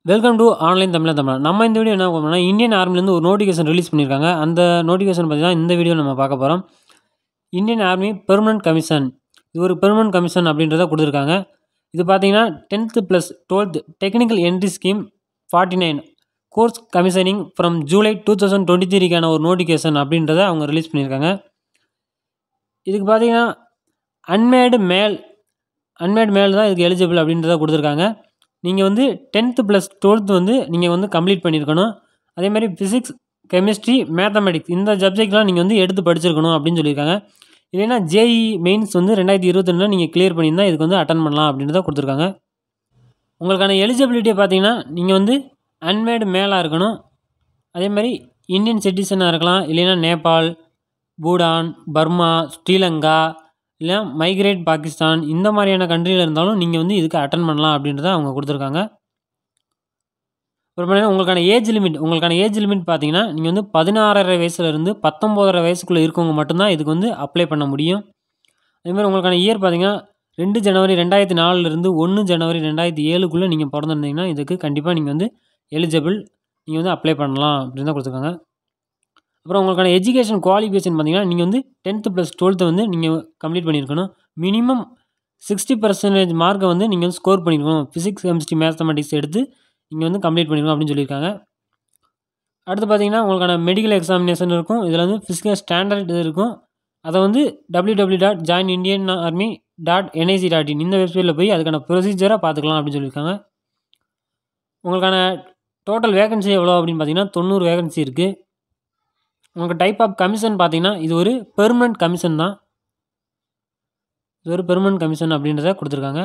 welcome to online தமிழா தமிழ் நம்ம இந்த வீடியோ என்ன பண்ணோம்னா இந்தியன் ஆர்மிலேருந்து ஒரு நோட்டிஃபிகேஷன் ரிலீஸ் பண்ணியிருக்காங்க அந்த நோட்டிஃபிகேஷன் பற்றி தான் இந்த வீடியோ நம்ம பார்க்க போகிறோம் இந்தியன் ஆர்மி பெர்மனன்ட் கமிஷன் இது ஒரு பெர்மனன்ட் கமிஷன் அப்படின்றத கொடுத்துருக்காங்க இது பார்த்தீங்கன்னா tenth plus twelfth technical entry scheme forty nine course commissioning from July two thousand twenty த்ரீக்கான ஒரு நோட்டிஃபிகேஷன் அப்படின்றத அவங்க ரிலீஸ் பண்ணியிருக்காங்க இதுக்கு பார்த்தீங்கன்னா அன்மேடு மேல் அன்மேட் மேல் தான் இதுக்கு எலிஜிபிள் அப்படின்றத கொடுத்துருக்காங்க நீங்கள் வந்து டென்த்து ப்ளஸ் டுவெல்த்து வந்து நீங்கள் வந்து கம்ப்ளீட் பண்ணியிருக்கணும் அதே மாதிரி ஃபிசிக்ஸ் கெமிஸ்ட்ரி மேத்தமெட்டிக்ஸ் இந்த சப்ஜெக்ட்லாம் நீங்கள் வந்து எடுத்து படிச்சிருக்கணும் அப்படின்னு சொல்லியிருக்காங்க இல்லைன்னா ஜேஇ மெயின்ஸ் வந்து ரெண்டாயிரத்தி இருபத்தொன்னில் நீங்கள் கிளியர் பண்ணியிருந்தால் இதுக்கு வந்து அட்டன் பண்ணலாம் அப்படின்றத கொடுத்துருக்காங்க உங்களுக்கான எலிஜிபிலிட்டியை பார்த்தீங்கன்னா நீங்கள் வந்து அன்மேடு மேலாக இருக்கணும் அதே மாதிரி இந்தியன் சிட்டிசனாக இருக்கலாம் இல்லைன்னா நேபாள் பூடான் பர்மா ஸ்ரீலங்கா இல்லை மைக்ரேட் பாகிஸ்தான் இந்த மாதிரியான கண்ட்ரியில் இருந்தாலும் நீங்கள் வந்து இதுக்கு அட்டன் பண்ணலாம் அப்படின்றத அவங்க கொடுத்துருக்காங்க அப்புறம் பார்த்தீங்கன்னா உங்களுக்கான ஏஜ் லிமிட் உங்களுக்கான ஏஜ் லிமிட் பார்த்தீங்கன்னா நீங்கள் வந்து பதினாறரை வயசுலேருந்து பத்தொம்போதரை வயசுக்குள்ளே இருக்கவங்க மட்டும்தான் இதுக்கு வந்து அப்ளை பண்ண முடியும் அதேமாதிரி உங்களுக்கான இயர் பார்த்தீங்கன்னா ரெண்டு ஜனவரி ரெண்டாயிரத்தி நாலுலேருந்து ஒன்று ஜனவரி ரெண்டாயிரத்தி ஏழுக்குள்ளே நீங்கள் பிறந்திருந்தீங்கன்னா இதுக்கு கண்டிப்பாக நீங்கள் வந்து எலிஜிபிள் நீங்கள் வந்து அப்ளை பண்ணலாம் அப்படின்னு தான் கொடுத்துருக்காங்க அப்புறம் உங்களுக்கான எஜுகேஷன் குவாலிஃபிகேஷன் பார்த்தீங்கன்னா நீங்கள் வந்து டென்த்து ப்ளஸ் டுவெல்த்து வந்து நீங்கள் கம்ப்ளீட் பண்ணியிருக்கணும் மினிமம் சிக்ஸ்டி பர்சன்டேஜ் மார்க்கை வந்து நீங்கள் வந்து ஸ்கோர் பண்ணியிருக்கணும் ஃபிசிக்ஸ் கெமிஸ்ட்ரி மேத்தமெட்டிக்ஸ் எடுத்து நீங்கள் வந்து கம்ப்ளீட் பண்ணிருக்கணும் அப்படின்னு சொல்லியிருக்காங்க அடுத்து பார்த்தீங்கன்னா உங்களுக்கான மெடிக்கல் எக்ஸாமினேஷன் இருக்கும் இதில் வந்து ஃபிசிக்கல் ஸ்டாண்டர்ட் இது இருக்கும் அதை வந்து W W dot join Indian army dot NIC dot in இந்த வெப்சைட்டில் போய் அதுக்கான ப்ரொசீஜராக பார்த்துக்கலாம் அப்படின்னு சொல்லியிருக்காங்க உங்களுக்கான டோட்டல் வேகன்சி எவ்வளோ அப்படின்னு பார்த்தீங்கன்னா தொண்ணூறு வேகன்சி இருக்குது உங்களுக்கு டைப் ஆஃப் கமிஷன் பார்த்தீங்கன்னா இது ஒரு பெர்மனன்ட் கமிஷன் தான் இது ஒரு பெர்மனன்ட் கமிஷன் அப்படின்றத கொடுத்துருக்காங்க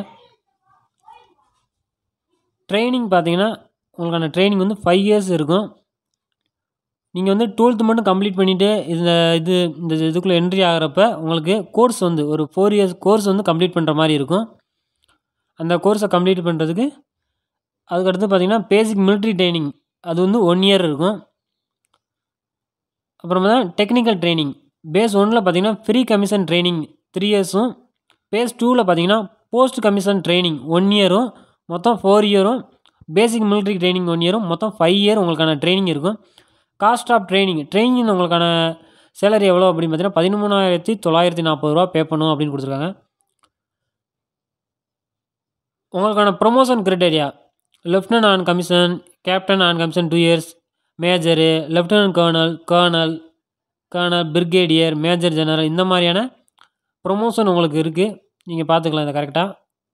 ட்ரைனிங் பார்த்தீங்கன்னா உங்களுக்கான ட்ரைனிங் வந்து ஃபைவ் இயர்ஸ் இருக்கும் நீங்கள் வந்து டுவெல்த்து மட்டும் கம்ப்ளீட் பண்ணிவிட்டு இந்த இது இந்த இதுக்குள்ளே என்ட்ரி ஆகிறப்ப உங்களுக்கு கோர்ஸ் வந்து ஒரு ஃபோர் இயர்ஸ் கோர்ஸ் வந்து கம்ப்ளீட் பண்ணுற மாதிரி இருக்கும் அந்த கோர்ஸை கம்ப்ளீட் பண்ணுறதுக்கு அதுக்கடுத்து பார்த்தீங்கன்னா பேசிக் மிலிட்ரி ட்ரைனிங் அது வந்து ஒன் இயர் இருக்கும் அப்புறமா தான் டெக்னிக்கல் ட்ரைனிங் பேஸ் ஒன்னில் பார்த்தீங்கன்னா ஃப்ரீ கமிஷன் ட்ரைனிங் த்ரீ இயர்ஸும் பேஸ் டூவில் பார்த்தீங்கன்னா போஸ்ட் கமிஷன் ட்ரைனிங் ஒன் இயரும் மொத்தம் ஃபோர் இயரும் பேசிக் மிலிட்ரி ட்ரைனிங் ஒன் இயரும் மொத்தம் ஃபைவ் இயர் உங்களுக்கான ட்ரைனிங் இருக்கும் காஸ்ட் ஆஃப் ட்ரைனிங் ட்ரைனிங் உங்களுக்கான சேலரி எவ்வளோ அப்படின்னு பார்த்தீங்கன்னா பதிமூணாயிரத்தி தொள்ளாயிரத்தி நாற்பது ரூபா பே பண்ணும் அப்படின்னு கொடுத்துருக்காங்க உங்களுக்கான promotion criteria lieutenant on commission captain on commission two years major lieutenant colonel colonel colonel brigadier major general இந்த மாதிரியான ப்ரொமோஷன் உங்களுக்கு இருக்குது நீங்கள் பார்த்துக்கலாம் இதை கரெக்டாக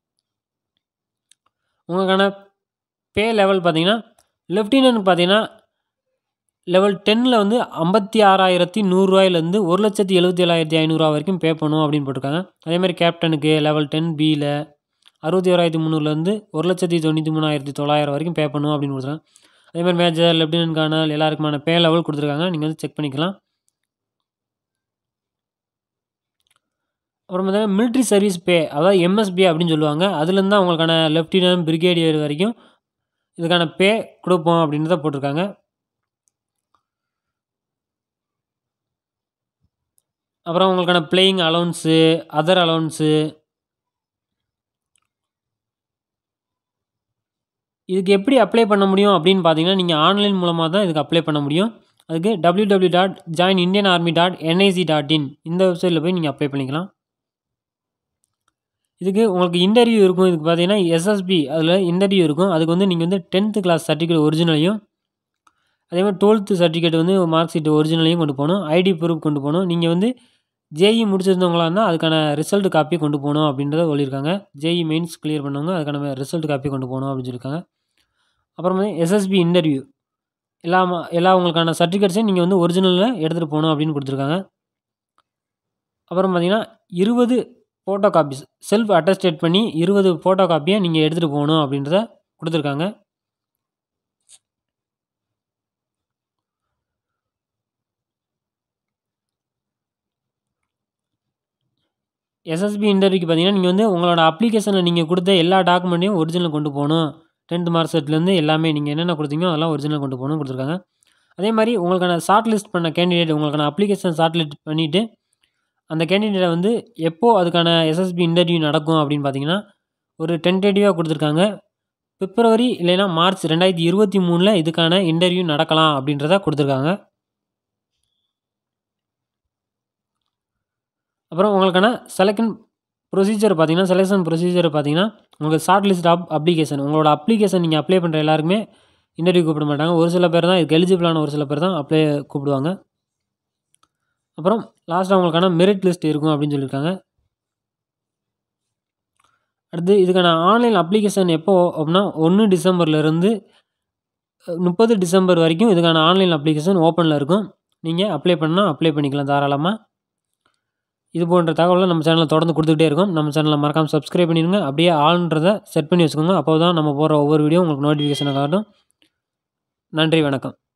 உங்களுக்கான பே லெவல் பார்த்தீங்கன்னா லெஃப்டினன்ட் பார்த்தீங்கன்னா லெவல் டென்னில் வந்து ஐம்பத்தி ஆறாயிரத்தி நூறுரூவாயிலேருந்து ஒரு லட்சத்தி எழுபத்தி ஏழாயிரத்தி ஐநூறுரூவா வரைக்கும் பே பண்ணும் அப்படின்னு போட்டிருக்காங்க அதேமாதிரி கேப்டனுக்கு லெவல் டென் பியில் அறுபத்தி ஓராயிரத்தி முந்நூறுலேருந்து ஒரு லட்சத்தி தொண்ணூற்றி மூணாயிரத்தி தொள்ளாயிரம் வரைக்கும் பே பண்ணும் அப்படின்னு கொடுத்துருக்காங்க அதேமாதிரி மேஜர் லெப்டினன்ட் கர்னல் எல்லாருக்குமான பே லெவல் கொடுத்துருக்காங்க நீங்கள் வந்து செக் பண்ணிக்கலாம் அப்புறம் பார்த்தீங்கன்னா மிலிட்ரி சர்வீஸ் பே அதாவது எம்எஸ்பி அப்படின்னு சொல்லுவாங்க அதுலேருந்து தான் உங்களுக்கான லெஃப்டினன்ட் பிரிகேடியர் வரைக்கும் இதுக்கான பே கொடுப்போம் அப்படின்னு தான் போட்டிருக்காங்க அப்புறம் உங்களுக்கான பிளேயிங் அலவுன்ஸு அதர் அலவுன்ஸு இதுக்கு எப்படி அப்ளை பண்ண முடியும் அப்படின்னு பார்த்தீங்கன்னா நீங்கள் ஆன்லைன் மூலமாக தான் இதுக்கு அப்ளை பண்ண முடியும் அதுக்கு W W dot join Indian army dot NIC dot in இந்த வெப்சைட்டில் போய் நீங்கள் அப்ளை பண்ணிக்கலாம் இதுக்கு உங்களுக்கு இன்டர்வியூ இருக்கும் இதுக்கு பார்த்தீங்கன்னா எஸ்எஸ்பி அதில் இன்டர்வியூ இருக்கும் அதுக்கு வந்து நீங்கள் வந்து டென்த்து கிளாஸ் சர்டிஃபிகேட் ஒரிஜினலையும் அதே மாதிரி டுவெல்த்து சர்டிஃபிகேட் வந்து மார்க் ஷீட் ஒரிஜினலையும் கொண்டு போகணும் ஐடி ப்ரூஃப் கொண்டு போகணும் நீங்கள் வந்து ஜேஇ முடிச்சிருந்தவங்களா இருந்தால் அதுக்கான ரிசல்ட் காப்பி கொண்டு போகணும் அப்படின்றத சொல்லியிருக்காங்க ஜேஇ மெயின்ஸ் கிளியர் பண்ணவங்க அதுக்கான ரிசல்ட் காப்பி கொண்டு போகணும் அப்படின்னு சொல்லியிருக்காங்க அப்புறம் வந்து எஸ்எஸ்பி இன்டர்வியூ எல்லா எல்லா உங்களுக்கான சர்டிஃபிகேட்ஸையும் நீங்கள் வந்து ஒரிஜினலில் எடுத்துகிட்டு போகணும் அப்படின்னு கொடுத்துருக்காங்க அப்புறம் பார்த்தீங்கன்னா இருபது ஃபோட்டோ காப்பீஸ் செல்ஃப் அட்டஸ்டேட் பண்ணி இருபது ஃபோட்டோ காப்பியை நீங்கள் எடுத்துகிட்டு போகணும் அப்படின்றத கொடுத்துருக்காங்க எஸ்எஸ்பி இன்டர்வியூக்கு பார்த்தீங்கன்னா நீங்கள் வந்து உங்களோட அப்ளிகேஷனில் நீங்கள் கொடுத்த எல்லா டாக்குமெண்ட்டையும் ஒரிஜினல் கொண்டு போகணும் டென்த் மார்க் ஷீட்லேருந்து எல்லாமே நீங்கள் என்னென்ன கொடுத்தீங்களோ அதெல்லாம் ஒரிஜினல் கொண்டு போகணும்னு கொடுத்துருக்காங்க அதே மாதிரி உங்களுக்கான ஷார்ட் லிஸ்ட் பண்ண கேண்டிடேட் உங்களுக்கான அப்ளிகேஷன் ஷார்ட் லிஸ்ட் பண்ணிவிட்டு அந்த கேண்டிடேட்டை வந்து எப்போது அதுக்கான எஸ்எஸ்பி இன்டர்வியூ நடக்கும் அப்படின்னு பார்த்தீங்கன்னா ஒரு டென்டேட்டிவாக கொடுத்துருக்காங்க பிப்ரவரி இல்லைன்னா மார்ச் ரெண்டாயிரத்தி இருபத்தி மூணில் இதுக்கான இன்டர்வியூ நடக்கலாம் அப்படின்றத கொடுத்துருக்காங்க அப்புறம் உங்களுக்கான செலக்ஷன் ப்ரொசீஜர் பார்த்தீங்கன்னா செலெக்ஷன் ப்ரொசீஜர் பார்த்தீங்கன்னா உங்களுக்கு ஷார்ட் லிஸ்ட் ஆப் அப்ளிகேஷன் உங்களோட அப்ளிகேஷன் நீங்கள் அப்ளை பண்ணுற எல்லாருக்குமே இன்டர்வியூ கூப்பிட மாட்டாங்க ஒரு சில பேர் தான் இதுக்கு எலிஜிபிளான ஒரு சில பேர் தான் அப்ளை கூப்பிடுவாங்க அப்புறம் லாஸ்ட்டாக உங்களுக்கான மெரிட் லிஸ்ட் இருக்கும் அப்படின்னு சொல்லியிருக்காங்க அடுத்து இதுக்கான ஆன்லைன் அப்ளிகேஷன் எப்போ அப்படின்னா ஒன்று டிசம்பர்லேருந்து முப்பது டிசம்பர் வரைக்கும் இதுக்கான ஆன்லைன் அப்ளிகேஷன் ஓப்பனில் இருக்கும் நீங்கள் அப்ளை பண்ணால் அப்ளை பண்ணிக்கலாம் தாராளமாக இது போன்ற தகவலை நம்ம சேனலில் தொடர்ந்து கொடுத்துக்கிட்டே இருக்கும் நம்ம சேனலில் மறக்காமல் சப்ஸ்கிரைப் பண்ணிடுங்க அப்படியே ஆல்ன்றதை செட் பண்ணி வச்சுக்கோங்க அப்போ தான் நம்ம போகிற ஒவ்வொரு வீடியோ உங்களுக்கு நோட்டிஃபிகேஷனை காட்டும் நன்றி வணக்கம்